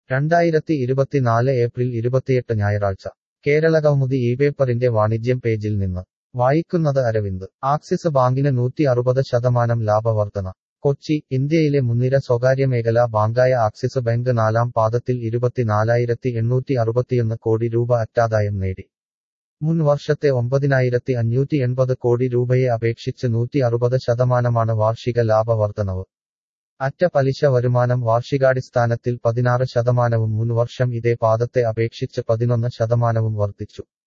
രണ്ടായിരത്തി ഇരുപത്തിനാല് ഏപ്രിൽ ഇരുപത്തിയെട്ട് ഞായറാഴ്ച കേരള കൗമുദി ഈ പേപ്പറിന്റെ വാണിജ്യം പേജിൽ നിന്ന് വായിക്കുന്നത് അരവിന്ദ് ആക്സിസ് ബാങ്കിന് നൂറ്റി അറുപത് ശതമാനം ലാഭവർധന കൊച്ചി ഇന്ത്യയിലെ മുൻനിര സ്വകാര്യ മേഖലാ ബാങ്കായ ആക്സിസ് ബാങ്ക് നാലാം പാദത്തിൽ ഇരുപത്തിനാലായിരത്തി എണ്ണൂറ്റി അറുപത്തിയൊന്ന് കോടി രൂപ അറ്റാദായം നേടി മുൻ വർഷത്തെ ഒമ്പതിനായിരത്തി അഞ്ഞൂറ്റി എൺപത് കോടി രൂപയെ അപേക്ഷിച്ച് നൂറ്റി അറുപത് ശതമാനമാണ് വാർഷിക ലാഭവർധനവ് അറ്റ പലിശ വരുമാനം വാർഷികാടിസ്ഥാനത്തിൽ പതിനാറ് ശതമാനവും മുൻവർഷം ഇതേ പാദത്തെ അപേക്ഷിച്ച് പതിനൊന്ന് ശതമാനവും വർദ്ധിച്ചു